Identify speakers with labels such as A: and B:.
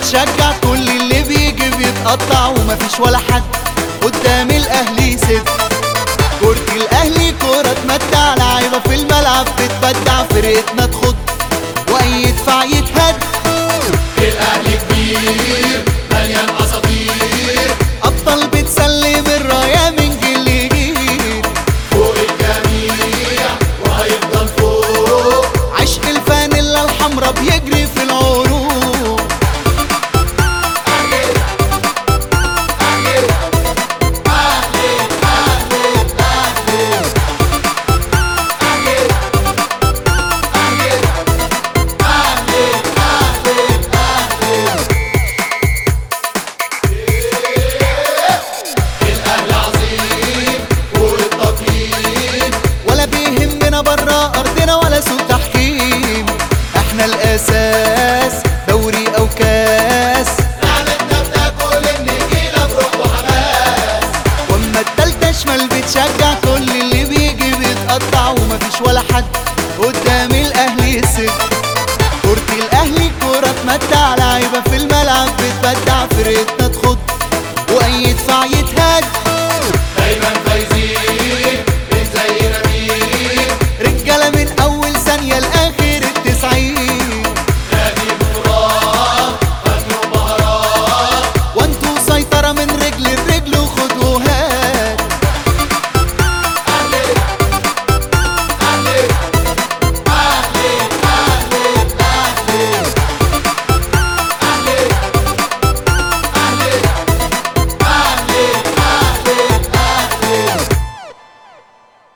A: بتشجع كل اللي بيجي بيتقطع ومفيش ولا حد قدام الاهلي يسد كرة الاهلي كرة تمتع لعيبة في الملعب بتبدع فرقتنا تخض واي يدفع يتهد
B: الاهلي كبير مليان اساطير
A: ابطال بتسلم الراية من جيل لجيل
B: فوق الجميع وهيفضل فوق
A: عشق الفانيلا الحمرا بيجري في العروق
B: الاهلي عظيم فوق التقييم
A: ولا بيهمنا برا ارضنا ولا سوء تحكيم احنا الاساس دوري او كاس
B: لعنتنا بتاكل النجيله بروح وحماس
A: واما التالتة شمال بتشجع كل اللي بيجي بيتقطع ومفيش ولا حد قدام الاهلي يسد كرة الاهلي كرة تمتع لعيبة